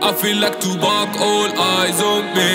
I feel like Tupac, all eyes on me.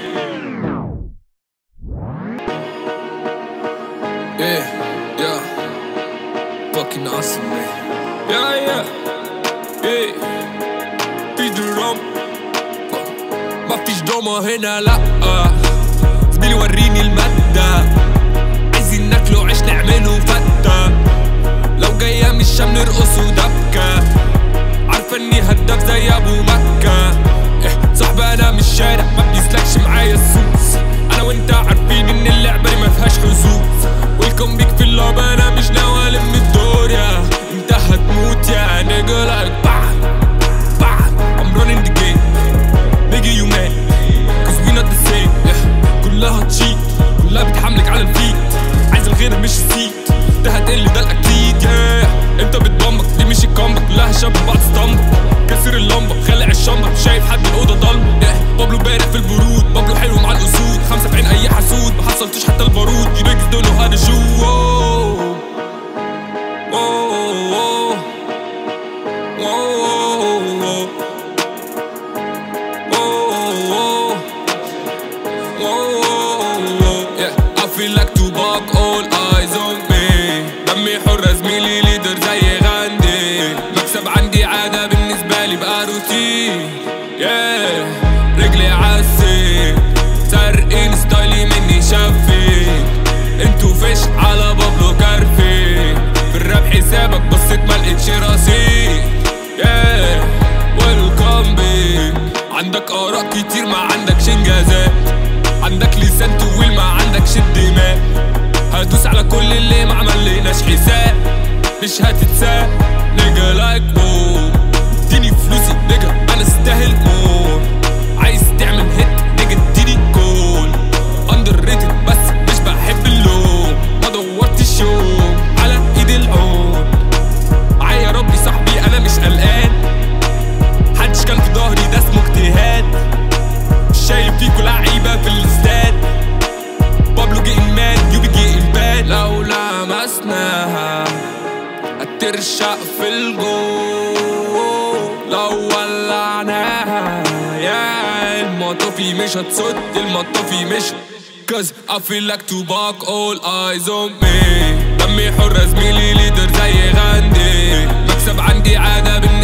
Yeah, yeah. Fucking awesome, man. Yeah, yeah. Yeah. فيش درام ما فيش دراما هنا لا زميلي وريني المادة عايزين ناكله عيش نعمله فتة لو جاية من الشام نرقص ودبكة عارفة اني هداف زي ابو مكة إيه صاحبي انا من الشارع ما بيسلكش معايا السوس انا وانت عارفين ان اللعبة دي ما فيهاش حظوظ ويلكم بيك في اللعبة انا مش ناوي الم الدور يا انت هتموت يا نيجا لايك بعد بعد I'm running the game nigga you mad cause we not the same yeah. كلها تشيت كلها بتحملك على الفيت عايز الغير مش السيت ده هتقل ده الاكيد yeah. انت بتبمبك دي مش الكامبك كلها شبه بعض اسطمبة كسر اللمبة خلع الشمبة شايف حد الأوضة ضلمة yeah. بابلو بارق في البرود بابلو حلو مع الأسود خمسة في عين أي حسود ما حصلتوش حتى البارود you niggas don't know how to shoot Whoa. Whoa, whoa. Whoa, whoa. Whoa, whoa. Yeah, I feel like Tupac, all eyes on me دمي حر زميلي ليدر زي غاندي مكسب عندي عادة بالنسبة لي بقى روتين yeah. رجلي عالسي سارقين ستايلي مني شافين انتو فيش على بابلو كارفي في الراب حسابك بصيت ملقتش رصيد yeah. ويلكم بيك عندك آراء كتير ما عندكش انجازات عندك لسان طويل ما عندكش الدماغ هدوس على كل اللي ما عملناش حساب مش هتتساب نيجا لايك مور اديني فلوسي نيجا انا استاهل مور عايز تعمل هيت نيجا اديني كول اندر ريتد بس مش بحب اللوم ما دورتش يوم على ايد العون معايا ربي صاحبي انا مش قلقان محدش كان في ظهري ده اسمه اجتهاد مش شايف فيكوا لعيبه في الاستاد بابلو جه مان يوبي جه الباد لو لمسناها هترشق في الجو لو ولعناها يا المطافي مش هتصد المطافي مش Cause I feel like Tupac all eyes on me دمي حر زميلي ليدر زي غاندي مكسب عندي عادة بالنسبة